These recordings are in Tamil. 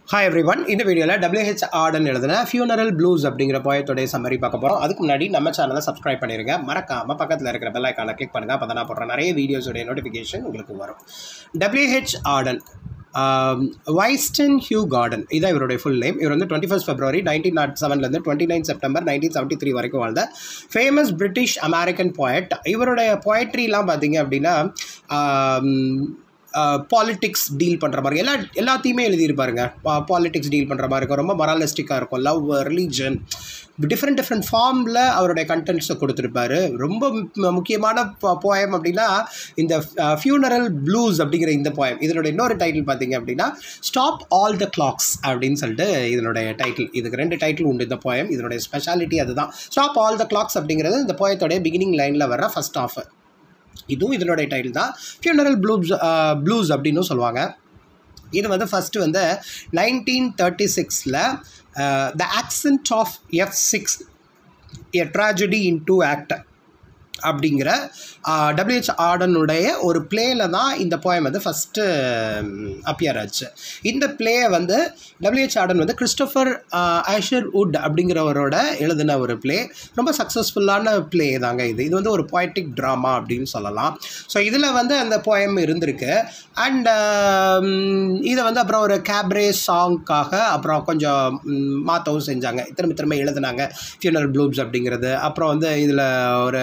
ஹாய் எவ்ரி ஒன் இந்த வீடியோவில் டபிள்யூஹெச் ஆர்டன் எழுதின ஃபியூனரல் ப்ளூஸ் அப்படிங்கிற போயத்தோடைய சம்மரி பார்க்க போகிறோம் அதுக்கு முன்னாடி நம்ம சேனலை சப்ஸ்கிரைப் பண்ணிருங்க மறக்காமல் பக்கத்தில் இருக்கிற பெல் ஐக்கானை கிளிக் பண்ணுங்கள் அப்போ தான் நான் போடுற நிறைய வீடியோஸோடைய நோட்டிஃபிகேஷன் உங்களுக்கு வரும் W H Auden Wystan Hugh Auden இதான் இவருடைய ஃபுல் நேம் இவர் வந்து twenty first February nineteen nought செவன்லேருந்து twenty nine September nineteen seventy three வரைக்கும் வாழ்ந்த ஃபேமஸ் பிரிட்டிஷ் அமெரிக்கன் poet இவருடைய poetryலாம் பார்த்தீங்க அப்படின்னா பாலிட்டிக்ஸ் டீல் பண்ணுற மாதிரி எல்லா எல்லாத்தையுமே எழுதியிருப்பாருங்க பாலிட்டிக்ஸ் டீல் பண்ணுற மாதிரி இருக்கும் ரொம்ப மொராலிஸ்டிக்காக இருக்கும் லவ் ரிலீஜன் டிஃப்ரெண்ட் டிஃப்ரெண்ட் ஃபார்மில் அவருடைய கண்டென்ட்ஸை கொடுத்துருப்பாரு ரொம்ப மு- முக்கியமான போயம் அப்படின்னா இந்த ஃபியூனரல் ப்ளூஸ் அப்படிங்கிற இந்த போயம் இதனோட இன்னொரு டைட்டில் பார்த்தீங்க அப்படின்னா ஸ்டாப் ஆல் த கிளாக்ஸ் அப்படின்னு சொல்லிட்டு இதனுடைய டைட்டில் இதுக்கு ரெண்டு டைட்டில் உண்டு இந்த போயம் இதனுடைய ஸ்பெஷாலிட்டி அதுதான் ஸ்டாப் ஆல் த கிளாக்ஸ் அப்படிங்கிறது இந்த போயத்தோடைய பிகினிங் லைனில் வர ஃபர்ஸ்ட் ஆஃப் இதுவும் இதனுடைய டைட்டில் தான் ஃபியூனரல் ப்ளூஸ் ப்ளூஸ் அப்படின்னு சொல்லுவாங்க இது வந்து ஃபஸ்ட்டு வந்து நைன்டீன் தேர்ட்டி சிக்ஸில் the ascent of F six a tragedy in two act அப்படிங்கிற டபிள்யூஹெச் ஆர்டனுடைய ஒரு பிளேயில் தான் இந்த போயம் வந்து ஃபஸ்ட்டு அப்பியர் ஆச்சு இந்த பிளேயை வந்து டபிள்யூஹெச் ஆர்டன் வந்து கிறிஸ்டோஃபர் ஆஷர் வுட் அப்படிங்கிறவரோட எழுதின ஒரு பிளே ரொம்ப சக்ஸஸ்ஃபுல்லான பிளே தாங்க இது இது வந்து ஒரு poetic ட்ராமா அப்படின்னு சொல்லலாம் ஸோ இதில் வந்து அந்த போயம் இருந்திருக்கு அண்ட் இதை வந்து அப்புறம் ஒரு கேப்ரே சாங்க்காக அப்புறம் கொஞ்சம் ம், மாற்றவும் செஞ்சாங்க திரும்ப திரும்ப எழுதுனாங்க ஃபியூனல் ப்ளூப்ஸ் அப்படிங்கிறது அப்புறம் வந்து இதில் ஒரு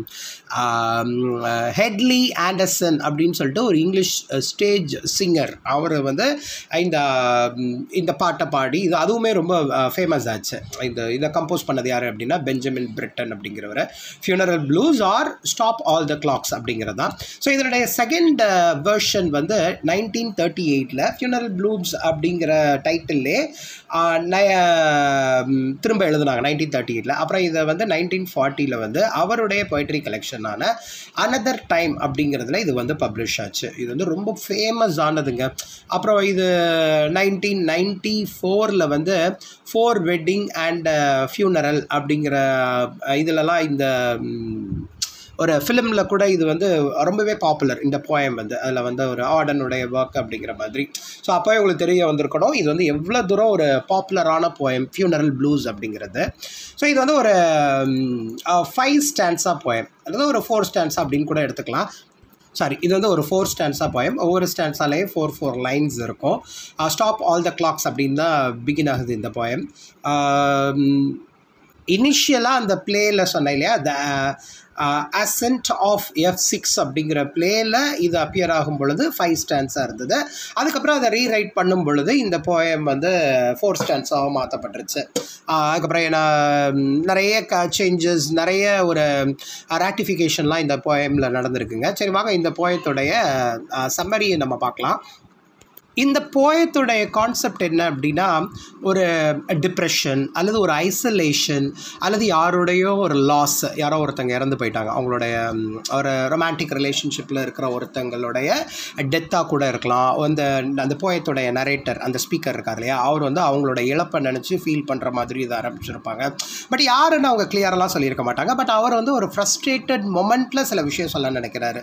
ஹெட்லி ஆண்டர்சன் அப்படின்னு சொல்லிட்டு ஒரு இங்கிலீஷ் ஸ்டேஜ் சிங்கர் அவர் வந்து இந்த ம், இந்த பாட்டை பாடி இது அதுவுமே ரொம்ப ஃபேமஸ் ஆச்சு இந்த இதை கம்போஸ் பண்ணது யார் அப்படின்னா பெஞ்சமின் பிரிட்டன் அப்படிங்கிறவர் funeral blues or stop all the clocks அப்படிங்கிறது தான் ஸோ இதனுடைய செகண்ட் வெர்ஷன் வந்து நைன்டீன் தேர்ட்டி எயிட்டில் ஃபியூனரல் ப்ளூப்ஸ் அப்படிங்கிற டைட்டில்லே திரும்ப எழுதுனாங்க நைன்டீன் தேர்ட்டி எயிட்டில் அப்புறம் இதை வந்து நைன்டீன் ஃபார்ட்டியில் வந்து அவருடைய poetry கலெக்ஷனான அனதர் டைம் அப்படிங்கிறதுல இது வந்து பப்ளிஷ் ஆச்சு இது வந்து ரொம்ப ஃபேமஸ் ஆனதுங்க அப்புறம் இது நைன்டீன் நைன்டி ஃபோரில் வந்து ஃபோர் வெட்டிங் அண்ட் ஃபியூனரல் அப்படிங்கிற அஹ், இதுலலாம் இந்த ம், ஒரு ஃபிலிமில் கூட இது வந்து ரொம்பவே பாப்புலர் இந்த போயம் வந்து அதில் வந்து ஒரு ஆர்டனுடைய ஒர்க் அப்படிங்கிற மாதிரி ஸோ அப்போவே உங்களுக்கு தெரிய வந்திருக்கணும் இது வந்து எவ்வளோ தூரம் ஒரு பாப்புலரான போயம் ஃபியூனரல் ப்ளூஸ் அப்படிங்கிறது ஸோ இது வந்து ஒரு ஃபைவ் ஸ்டான்ஸா போயம் அதாவது ஒரு ஃபோர் ஸ்டான்ஸா அப்படின்னு கூட எடுத்துக்கலாம் சாரி இது வந்து ஒரு ஃபோர் ஸ்டான்ஸாக போயம் ஒவ்வொரு ஸ்டான்ஸாலேயும் ஃபோர் ஃபோர் லைன்ஸ் இருக்கும் ஸ்டாப் ஆல் த கிளாக்ஸ் அப்படின்னு தான் பிகின் ஆகுது இந்த போயம் இனிஷியலாக அந்த பிளேயில் சொன்னேன் இல்லையா the ascent of F six அப்படிங்கிற பிளேயில் இது அப்பியர் ஆகும் பொழுது ஃபைவ் ஸ்டான்ஸாக இருந்தது அதுக்கப்புறம் அதை ரீரைட் பண்ணும் பொழுது இந்த போயம் வந்து ஃபோர் ஸ்டான்ஸாக மாற்றப்பட்டுருச்சு அதுக்கப்புறம் ஏன்னா ம், நிறைய க சேஞ்சஸ் நிறைய ஒரு ராட்டிஃபிகேஷன்லாம் இந்த போயமில் நடந்திருக்குங்க சரி வாங்க இந்த போயத்துடைய சம்மரியை நம்ம பார்க்கலாம் இந்த போயத்துடைய கான்செப்ட் என்ன அப்படின்னா ஒரு டிப்ரெஷன் அல்லது ஒரு ஐசோலேஷன் அல்லது யாருடையோ ஒரு லாஸ் யாரோ ஒருத்தங்க இறந்து போயிட்டாங்க அவங்களுடைய ம், ஒரு ரொமான்டிக் ரிலேஷன்ஷிப்பில் இருக்கிற ஒருத்தங்களுடைய டெத்தாக கூட இருக்கலாம் அந்த அந்த போயத்துடைய நரேட்டர் அந்த ஸ்பீக்கர் இருக்கார் இல்லையா அவர் வந்து அவங்களோட இழப்பை நினச்சி ஃபீல் பண்ணுற மாதிரி இதை ஆரம்பிச்சிருப்பாங்க பட் யாருன்னு அவங்க கிளியரெலாம் சொல்லியிருக்க மாட்டாங்க பட் அவர் வந்து ஒரு ஃப்ரஸ்ட்ரேட்டட் மொமெண்ட்டில் சில விஷயம் சொல்ல நினைக்கிறாரு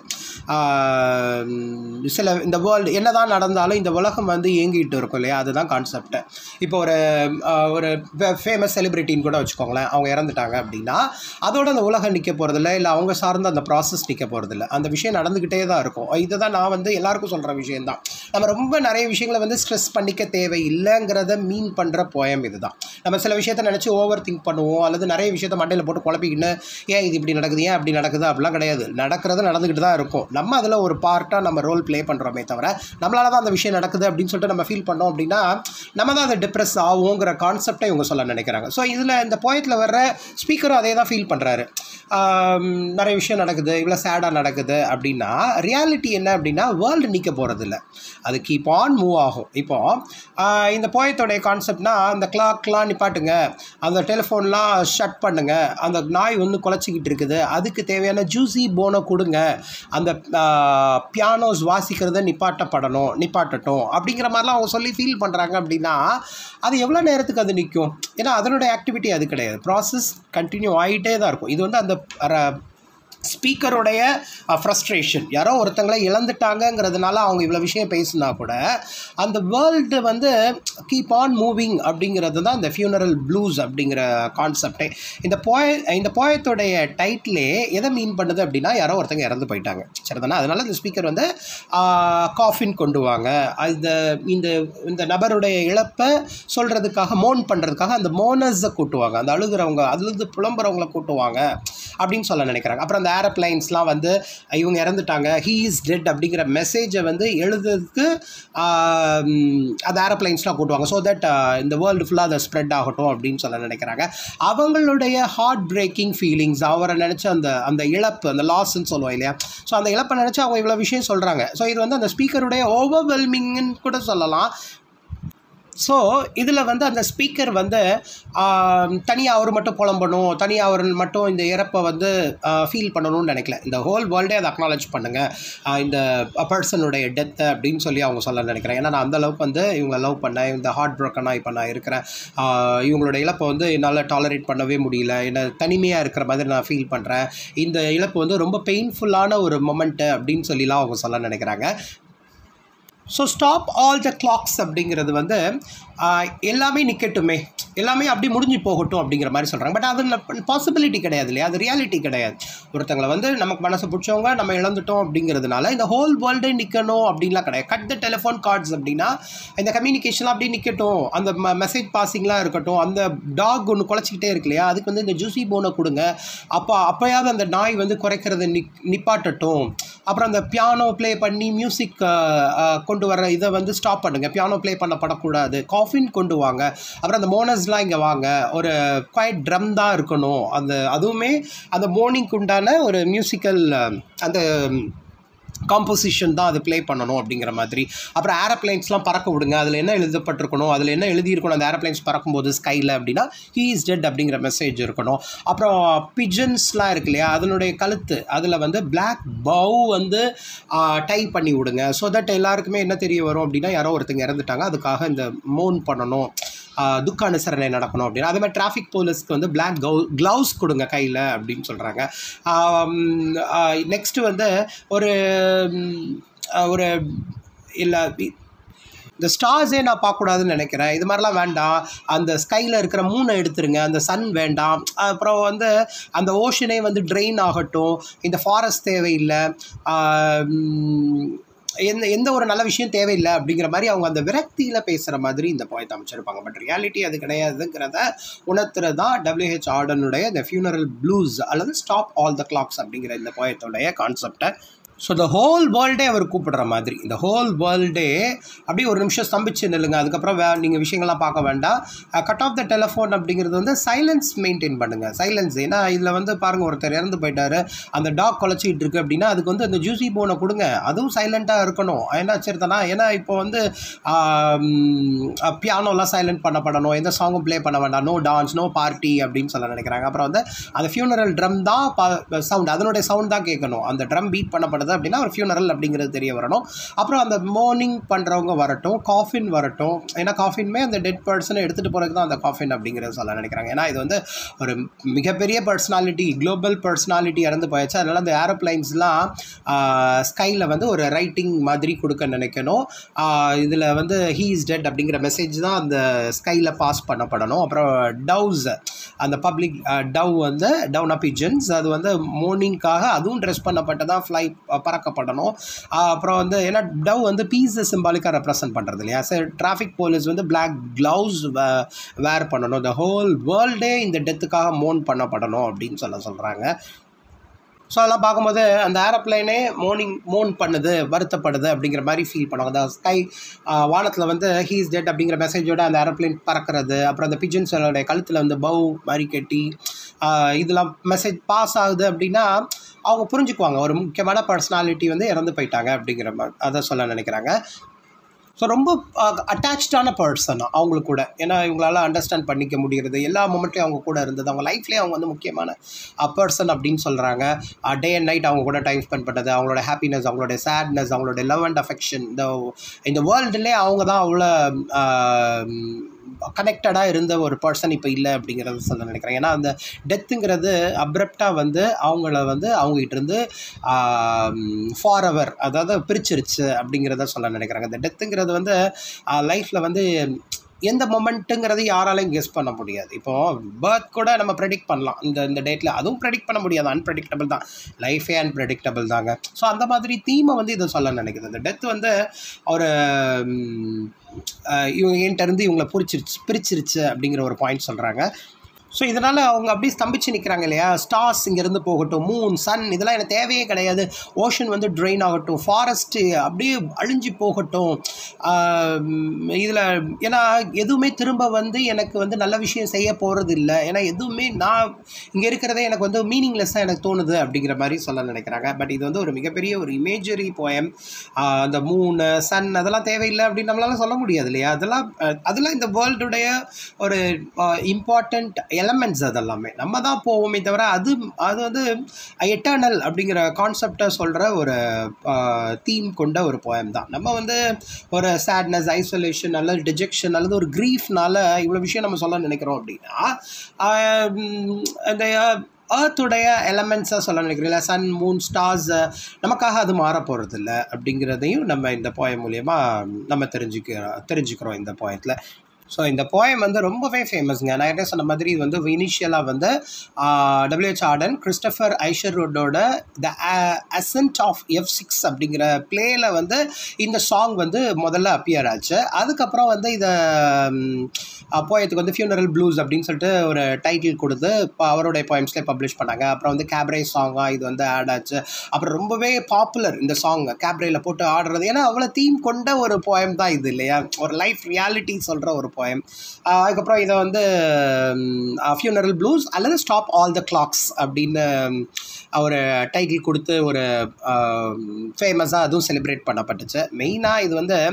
ஆஹ் சில இந்த வேர்ல்டு என்னதான் நடந்தாலும் இந்த உலகம் வந்து இயங்கிட்டு இருக்கும் இல்லையா அதுதான் கான்செப்ட் இப்போ ஒரு ஆஹ் ஒரு ஃபேமஸ் செலிபிரிட்டின்னு கூட வச்சுக்கோங்களேன் அவங்க இறந்துட்டாங்க அப்படின்னா அதோட அந்த உலகம் நிற்க போகிறதில்ல இல்லை அவங்க சார்ந்த அந்த ப்ராசஸ் நிற்க போகிறதில்ல அந்த விஷயம் நடந்துக்கிட்டே தான் இருக்கும் இதை தான் நான் வந்து எல்லாருக்கும் சொல்கிற விஷயம்தான் நம்ம ரொம்ப நிறைய விஷயங்களை வந்து ஸ்ட்ரெஸ் பண்ணிக்க தேவை இல்லைங்கிறத மீன் பண்ணுற போயம் இதுதான் நம்ம சில விஷயத்த நினச்சி ஓவர் திங்க் பண்ணுவோம் அல்லது நிறைய விஷயத்த மண்டையில் போட்டு குழப்பிக்கின்னு ஏன் இது இப்படி நடக்குது ஏன் அப்படி நடக்குது அப்படிலாம் கிடையாது நடக்கிறது நடந்துக்கிட்டு தான் இருக்கும் நம்ம அதில் ஒரு பார்ட்டாக நம்ம ரோல் ப்ளே பண்ணுறோமே தவிர நம்மளால தான் அந்த விஷயம் நடக்குது அப்படின்னு சொல்லிட்டு நம்ம ஃபீல் பண்ணோம் அப்படின்னா நம்ம தான் அதை டிப்ரெஸ் ஆகுங்கிற கான்செப்டை இவங்க சொல்ல நினைக்கிறாங்க ஸோ இதில் இந்த போயத்தில் வர்ற ஸ்பீக்கரும் அதே தான் ஃபீல் பண்ணுறாரு நிறைய விஷயம் நடக்குது இவ்வளோ சேடாக நடக்குது அப்படின்னா ரியாலிட்டி என்ன அப்படின்னா வேர்ல்டு நிற்க போகிறதில்ல அது கீப் ஆன் மூவ் ஆகும் இப்போ ஆஹ் இந்த போயத்தோடைய கான்செப்ட்னா அந்த கிளாக்லாம் நிப்பாட்டுங்க அந்த டெலிஃபோன்லாம் ஷட் பண்ணுங்க அந்த நாய் வந்து குலைச்சிக்கிட்டு இருக்குது அதுக்கு தேவையான ஜூசி போனை கொடுங்க அந்த பியானோஸ் வாசிக்கிறத நிப்பாட்டப்படணும் நிப்பாட்டட்டும் அப்படிங்கிற மாதிரிலாம் அவங்க சொல்லி ஃபீல் பண்ணுறாங்க அப்படின்னா அது எவ்வளோ நேரத்துக்கு அது நிற்கும் ஏன்னா அதனுடைய ஆக்டிவிட்டி அது கிடையாது ப்ராசஸ் கண்டினியூ ஆகிட்டே தான் இருக்கும் இது வந்து அந்த ர- ஸ்பீக்கருடைய ஃப்ரஸ்ட்ரேஷன் யாரோ ஒருத்தங்களை இழந்துட்டாங்கங்கிறதுனால அவங்க இவ்வளோ விஷயம் பேசினா கூட அந்த வேர்ல்டு வந்து கீப் ஆன் மூவிங் அப்படிங்கிறது தான் இந்த ஃபியூனரல் ப்ளூஸ் அப்படிங்கிற கான்செப்டே இந்த போய இந்த போயத்தோடைய டைட்டிலே எதை மீன் பண்ணுது அப்படின்னா யாரோ ஒருத்தங்க இறந்து போயிட்டாங்க சரிதானே அதனால இந்த ஸ்பீக்கர் வந்து காஃபின் கொண்டு வாங்க இந்த இந்த இந்த நபருடைய இழப்பை சொல்கிறதுக்காக மோன் பண்ணுறதுக்காக அந்த மோனஸை கூட்டுவாங்க அந்த அழுகிறவங்க அதுலேருந்து புலம்புறவங்கள கூட்டுவாங்க அப்படின்னு சொல்ல நினைக்கிறாங்க அப்புறம் அந்த ஏரோப்ளைன்ஸ்லாம் வந்து இவங்க இறந்துட்டாங்க ஹீ இஸ் டெட் அப்படிங்கிற மெசேஜை வந்து எழுதுறதுக்கு ஆம், அந்த ஏரோப்ளைன்ஸ்லாம் கூட்டுவாங்க ஸோ தட் இந்த வேர்ல்டு ஃபுல்லாக அதை ஸ்ப்ரெட் ஆகட்டும் அப்படின்னு சொல்ல நினைக்கிறாங்க அவங்களுடைய ஹார்ட் பிரேக்கிங் ஃபீலிங்ஸ் அவரை நினச்ச அந்த அந்த இழப்பு அந்த லாஸ்ன்னு சொல்லுவோம் இல்லையா ஸோ அந்த இழப்பை நினச்சி அவங்க இவ்வளோ விஷயம் சொல்கிறாங்க ஸோ இது வந்து அந்த ஸ்பீக்கருடைய ஓவர்வெல்மிங்னு கூட சொல்லலாம் ஸோ இதில் வந்து அந்த ஸ்பீக்கர் வந்து தனியாக அவர் மட்டும் புலம்பணும் தனியாக அவர் மட்டும் இந்த இறப்பை வந்து ஃபீல் பண்ணணும்னு நினைக்கல இந்த ஹோல் வேர்ல்டே அதை அக்னாலேஜ் பண்ணுங்கள் இந்த பர்சனுடைய டெத்தை அப்படின்னு சொல்லி அவங்க சொல்ல நினைக்கிறேன் ஏன்னா நான் அந்த அளவுக்கு வந்து இவங்க லவ் பண்ணேன் இந்த ஹார்ட் ப்ரோக்கனாக இப்போ நான் இருக்கிறேன் ஆஹ் இவங்களோட இழப்பை வந்து என்னால் டாலரேட் பண்ணவே முடியல என்ன தனிமையாக இருக்கிற மாதிரி நான் ஃபீல் பண்ணுறேன் இந்த இழப்பு வந்து ரொம்ப பெயின்ஃபுல்லான ஒரு மொமெண்ட்டு அப்படின்னு சொல்லிலாம் அவங்க சொல்ல நினைக்கிறாங்க so stop all the clocks அப்படிங்கிறது வந்து ஆஹ், எல்லாமே நிற்கட்டுமே எல்லாமே அப்படி முடிஞ்சு போகட்டும் அப்படிங்கிற மாதிரி சொல்கிறாங்க பட் அதில் பாசிபிலிட்டி கிடையாது இல்லையா அது ரியாலிட்டி கிடையாது ஒருத்தங்களை வந்து நமக்கு மனசு பிடிச்சவங்க நம்ம இழந்துட்டோம் அப்படிங்கிறதுனால இந்த ஹோல் வேர்ல்டே நிற்கணும் அப்படின்லாம் கிடையாது கட் த டெலிஃபோன் கார்ட்ஸ் அப்படின்னா இந்த கம்யூனிகேஷன்லாம் அப்படியே நிற்கட்டும் அந்த மெசேஜ் பாசிங்லாம் இருக்கட்டும் அந்த டாக் ஒன்று குலைச்சிக்கிட்டே இருக்கு இல்லையா அதுக்கு வந்து இந்த ஜூசி போனை கொடுங்க அப்போ அப்போயாவது அந்த நாய் வந்து குறைக்கிறத நிக் நிப்பாட்டட்டும் அப்புறம் அந்த பியானோ ப்ளே பண்ணி மியூசிக் கொண்டு வர இதை வந்து ஸ்டாப் பண்ணுங்க பியானோ ப்ளே பண்ணப்படக்கூடாது காஃபின் கொண்டு வாங்க அப்புறம் அந்த மோனஸ்லாம் இங்கே வாங்க ஒரு குவைட் ட்ரம் தான் இருக்கணும் அந்த அதுவுமே அந்த மோர்னிங்க்கு உண்டான ஒரு மியூசிக்கல் அந்த காம்போசிஷன் தான் அது ப்ளே பண்ணணும் அப்படிங்கிற மாதிரி அப்புறம் ஏரோப்ளைன்ஸ்லாம் பறக்க விடுங்க அதில் என்ன எழுதப்பட்டிருக்கணும் அதில் என்ன எழுதியிருக்கணும் அந்த ஏரோப்ளைன்ஸ் பறக்கும்போது ஸ்கையில் அப்படின்னா ஹீ இஸ் டெட் அப்படிங்கிற மெசேஜ் இருக்கணும் அப்புறம் பிஜன்ஸ்லாம் இருக்கு இல்லையா அதனுடைய கழுத்து அதில் வந்து பிளாக் பவு வந்து டை பண்ணி விடுங்க ஸோ தட் எல்லாருக்குமே என்ன தெரிய வரும் அப்படின்னா யாரோ ஒருத்தங்க இறந்துட்டாங்க அதுக்காக இந்த மோன் பண்ணணும் ஆஹ் துக்க அனுசரணை நடக்கணும் அப்படின்னு அதே மாதிரி டிராஃபிக் போலீஸ்க்கு வந்து பிளாக் கவு க்ளவுஸ் கொடுங்க கையில் அப்படின்னு சொல்கிறாங்க நெக்ஸ்ட்டு வந்து ஒரு ம், ஆஹ் ஒரு இல்லை இந்த ஸ்டார்ஸே நான் பார்க்கக்கூடாதுன்னு நினைக்கிறேன் இது மாதிரிலாம் வேண்டாம் அந்த ஸ்கையில் இருக்கிற மூணை எடுத்துருங்க அந்த சன் வேண்டாம் அப்புறம் வந்து அந்த ஓஷனே வந்து ட்ரெயின் ஆகட்டும் இந்த ஃபாரஸ்ட் தேவையில்லை ஆஹ் உம், எந்த எந்த ஒரு நல்ல விஷயம் தேவையில்லை அப்படிங்கிற மாதிரி அவங்க அந்த விரக்தியில் பேசுகிற மாதிரி இந்த போயத்தை அமைச்சிருப்பாங்க பட் ரியாலிட்டி அது கிடையாதுங்கிறத உணர்த்துறது தான் டபிள்யூஹெச் ஆர்டனுடைய இந்த ஃபியூனரல் ப்ளூஸ் அல்லது ஸ்டாப் ஆல் த கிளாக்ஸ் அப்படிங்கிற இந்த போயத்தோடைய கான்செப்டை ஸோ த ஹோல் வேர்ல்டே அவர் கூப்பிடுற மாதிரி இந்த ஹோல் வேர்ல்டே அப்படியே ஒரு நிமிஷம் ஸ்தம்பிச்சு நில்லுங்க அதுக்கப்புறம் வே நீங்கள் விஷயங்கள்லாம் பார்க்க வேண்டாம் கட் ஆஃப் த டெலிஃபோன் அப்படிங்கிறது வந்து சைலன்ஸ் மெயின்டைன் பண்ணுங்கள் சைலன்ஸ் ஏன்னா இதில் வந்து பாருங்கள் ஒருத்தர் இறந்து போயிட்டாரு அந்த டாக் குலைச்சிக்கிட்டு இருக்கு அப்படின்னா அதுக்கு வந்து அந்த ஜூசி போனை கொடுங்க அதுவும் சைலண்ட்டாக இருக்கணும் ஏன்னா சரிதானா ஏன்னா இப்போ வந்து பியானோலாம் சைலண்ட் பண்ணப்படணும் எந்த சாங்கும் ப்ளே பண்ண வேண்டாம் நோ டான்ஸ் நோ பார்ட்டி அப்படின்னு சொல்ல நினைக்கிறாங்க அப்புறம் வந்து அந்த ஃபியூனரல் ட்ரம் தான் சவுண்ட் அதனுடைய சவுண்ட் தான் கேட்கணும் அந்த ட்ரம் பீட் பண்ணப்படுது அப்படின்னா ஒரு ஃபியூனரல் அப்படிங்கிறது தெரிய வரணும் அப்புறம் அந்த மார்னிங் பண்ணுறவங்க வரட்டும் காஃபின் வரட்டும் ஏன்னா காஃபின்மே அந்த டெட் பர்சனை எடுத்துகிட்டு போகிறதுக்கு தான் அந்த காஃபின் அப்படிங்கிறத சொல்ல நினைக்கிறாங்க ஏன்னா இது வந்து ஒரு மிகப்பெரிய பர்சனாலிட்டி குளோபல் பர்சனாலிட்டி இறந்து போயாச்சு அதனால் அந்த ஏரோப்ளைன்ஸ்லாம் ஸ்கையில் வந்து ஒரு ரைட்டிங் மாதிரி கொடுக்க நினைக்கணும் இதில் வந்து ஹீ இஸ் டெட் அப்படிங்கிற மெசேஜ் தான் அந்த ஸ்கையில் பாஸ் பண்ணப்படணும் அப்புறம் டவ்ஸ் அந்த பப்ளிக் டவ் வந்து டவுன் பிஜன்ஸ் அது வந்து மார்னிங்காக அதுவும் ட்ரெஸ் பண்ணப்பட்டதான் ஃப்ளை பறக்கப்படணும் ஆஹ் அப்புறம் வந்து ஏன்னா டவ் வந்து பீஸை சிம்பாலிக்காக ரெப்ரசன்ட் பண்ணுறது இல்லையா சார் டிராஃபிக் போலீஸ் வந்து பிளாக் க்ளவுஸ் வேர் பண்ணணும் த ஹோல் வேர்ல்டே இந்த டெத்துக்காக மோன் பண்ணப்படணும் அப்படின்னு சொல்ல சொல்கிறாங்க ஸோ அதெல்லாம் பார்க்கும்போது அந்த ஏரோப்ளைனே மோர்னிங் மோன் பண்ணுது வருத்தப்படுது அப்படிங்கிற மாதிரி ஃபீல் பண்ணுவாங்க அந்த ஸ்கை வானத்தில் வந்து ஹீஸ் டெட் அப்படிங்கிற மெசேஜோட அந்த ஏரோப்ளைன் பறக்கிறது அப்புறம் அந்த பிஜன்ஸோடைய கழுத்தில் வந்து பவ் மாதிரி கட்டி ஆஹ் இதெல்லாம் மெசேஜ் பாஸ் ஆகுது அப்படின்னா அவங்க புரிஞ்சுக்குவாங்க ஒரு முக்கியமான பர்சனாலிட்டி வந்து இறந்து போயிட்டாங்க அப்படிங்கிற மாதிரி அதை சொல்ல நினைக்கிறாங்க ஸோ ரொம்ப அட்டாச்சான பர்சன் அவங்களுக்கு கூட ஏன்னா இவங்களால அண்டர்ஸ்டாண்ட் பண்ணிக்க முடிகிறது எல்லா மூமெண்ட்லையும் அவங்க கூட இருந்தது அவங்க லைஃப்லேயே அவங்க வந்து முக்கியமான பர்சன் அப்படின்னு சொல்கிறாங்க டே அண்ட் நைட் அவங்க கூட டைம் ஸ்பெண்ட் பண்ணுறது அவங்களோட ஹாப்பினஸ் அவங்களோட சேட்னஸ் அவங்களோட லவ் அண்ட் அஃபெக்ஷன் இந்த இந்த வேர்ல்டுலே அவங்க தான் அவ்வளோ கனெக்டடாக இருந்த ஒரு பர்சன் இப்போ இல்லை அப்படிங்கிறத சொல்ல நினைக்கிறேன் ஏன்னா அந்த டெத்துங்கிறது அப்ரப்டாக வந்து அவங்கள வந்து அவங்ககிட்ட இருந்து ஃபார் அவர் அதாவது பிரிச்சிருச்சு அப்படிங்கிறத சொல்ல நினைக்கிறாங்க இந்த டெத்துங்கிறது வந்து லைஃப்பில் வந்து எந்த மொமெண்ட்டுங்கிறது யாராலையும் கெஸ் பண்ண முடியாது இப்போது பர்த் கூட நம்ம ப்ரெடிக்ட் பண்ணலாம் இந்த இந்த டேட்டில் அதுவும் ப்ரெடிக்ட் பண்ண முடியாது அன்பிரடிக்டபிள் தான் லைஃபே அன்பிரடிக்டபிள் தாங்க ஸோ அந்த மாதிரி தீமை வந்து இதை சொல்ல நினைக்குது இந்த டெத் வந்து ஒரு ம், அஹ், இவங்க என்கிட்ட இருந்து இவங்களை பிரிச்சிருச்சு பிரிச்சிருச்சு அப்படிங்கிற ஒரு பாயிண்ட் சொல்கிறாங்க ஸோ இதனால் அவங்க அப்படியே ஸ்தம்பிச்சு நிற்கிறாங்க இல்லையா ஸ்டார்ஸ் இங்கேருந்து போகட்டும் மூன் சன் இதெல்லாம் எனக்கு தேவையே கிடையாது ஓஷன் வந்து ட்ரெயின் ஆகட்டும் ஃபாரஸ்ட்டு அப்படியே அழிஞ்சு போகட்டும் இதில் ஏன்னா எதுவுமே திரும்ப வந்து எனக்கு வந்து நல்ல விஷயம் செய்ய போகிறது இல்லை ஏன்னா எதுவுமே நான் இங்கே இருக்கிறதே எனக்கு வந்து மீனிங்லெஸ்ஸாக எனக்கு தோணுது அப்படிங்கிற மாதிரி சொல்ல நினைக்கிறாங்க பட் இது வந்து ஒரு மிகப்பெரிய ஒரு இமேஜரி போயம் அந்த மூணு சன் அதெல்லாம் தேவையில்லை அப்படின்னு நம்மளால சொல்ல முடியாது இல்லையா அதெல்லாம் அஹ், அதெல்லாம் இந்த வேர்ல்டுடைய ஒரு இம்பார்ட்டண்ட் எலமெண்ட்ஸ் அதெல்லாமே நம்ம தான் போவோமே தவிர அது அது வந்து எட்டர்னல் அப்படிங்கிற கான்செப்டை சொல்கிற ஒரு தீம் கொண்ட ஒரு போயம் தான் நம்ம வந்து ஒரு சேட்னஸ் ஐசோலேஷன் அல்லது டிஜெக்ஷன் அல்லது ஒரு க்ரீஃப்னால இவ்வளோ விஷயம் நம்ம சொல்ல நினைக்கிறோம் அப்படின்னா ஆஹ் உம் அந்த ஏர்த்துடைய எலமெண்ட்ஸாக சொல்ல நினைக்கிறீங்களா சன் மூன் ஸ்டார்ஸ் நமக்காக அது மாற போகிறது இல்லை அப்படிங்கிறதையும் நம்ம இந்த போயம் மூலயமா நம்ம தெரிஞ்சுக்கிறோம் தெரிஞ்சுக்கிறோம் இந்த போயத்தில் ஸோ இந்த போயம் வந்து ரொம்பவே ஃபேமஸ்ங்க நான் என்ன சொன்ன மாதிரி இது வந்து இனிஷியலாக வந்து டபிள்யூஹெச் ஆர்டன் கிறிஸ்டபர் ஐஷர்வுட்டோட the ascent of F six அப்படிங்கிற பிளேயில் வந்து இந்த சாங் வந்து முதல்ல அப்பியர் ஆச்சு அதுக்கப்புறம் வந்து இதை போயத்துக்கு வந்து ஃபியூனரல் ப்ளூஸ் அப்படின்னு சொல்லிட்டு ஒரு டைட்டில் கொடுத்து இப்போ அவருடைய போயம்ஸ்லேயே பப்ளிஷ் பண்ணாங்க அப்புறம் வந்து கேப்ரே சாங்காக இது வந்து ஆட் ஆச்சு அப்புறம் ரொம்பவே பாப்புலர் இந்த சாங் கேப்ரேயில் போட்டு ஆடுறது ஏன்னா அவ்வளோ தீம் கொண்ட ஒரு போயம் தான் இது இல்லையா ஒரு லைஃப் ரியாலிட்டி சொல்கிற ஒரு போயம் அதுக்கப்புறம் இதை வந்து ஃபியூனரல் ப்ளூஸ் அல்லது ஸ்டாப் ஆல் த கிளாக்ஸ் அப்படின்னு ஒரு டைட்டில் கொடுத்து ஒரு ஃபேமஸாக அதுவும் செலிப்ரேட் பண்ணப்பட்டுச்சு மெயினாக இது வந்து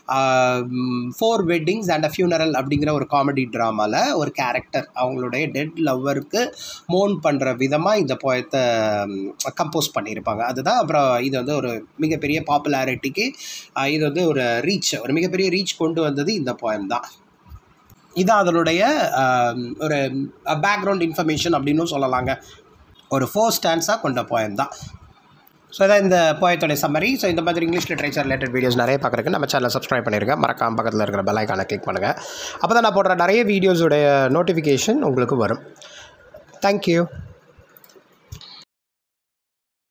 four weddings and a funeral அப்படிங்கிற ஒரு காமெடி ட்ராமாவில் ஒரு கேரக்டர் அவங்களுடைய டெட் லவ்வருக்கு மோன் பண்ணுற விதமாக இந்த போயத்தை கம்போஸ் பண்ணியிருப்பாங்க அதுதான் அப்புறம் இது வந்து ஒரு மிகப்பெரிய பாப்புலாரிட்டிக்கு இது வந்து ஒரு ரீச் ஒரு மிகப்பெரிய ரீச் கொண்டு வந்தது இந்த போயம் தான் இது அதனுடைய ஆம், ஒரு பேக்ரவுண்ட் இன்ஃபர்மேஷன் அப்படின்னும் சொல்லலாங்க ஒரு ஃபோர் ஸ்டாண்ட்ஸாக கொண்ட போயம் தான் ஸோ இதான் இந்த போயத்தோடைய சம்மரி ஸோ இந்த மாதிரி இங்கிலீஷ் லிட்ரேச்சர் ரிலேட்டட் வீடியோஸ் நிறைய பார்க்குறதுக்கு நம்ம சேனலை சப்ஸ்கிரைப் பண்ணிருங்க மறக்காம பக்கத்தில் இருக்கிற பெல் ஐக்கானை கிளிக் பண்ணுங்கள் அப்போ தான் நான் போடுற நிறைய வீடியோஸுடைய நோட்டிஃபிகேஷன் உங்களுக்கு வரும் தேங்க்யூ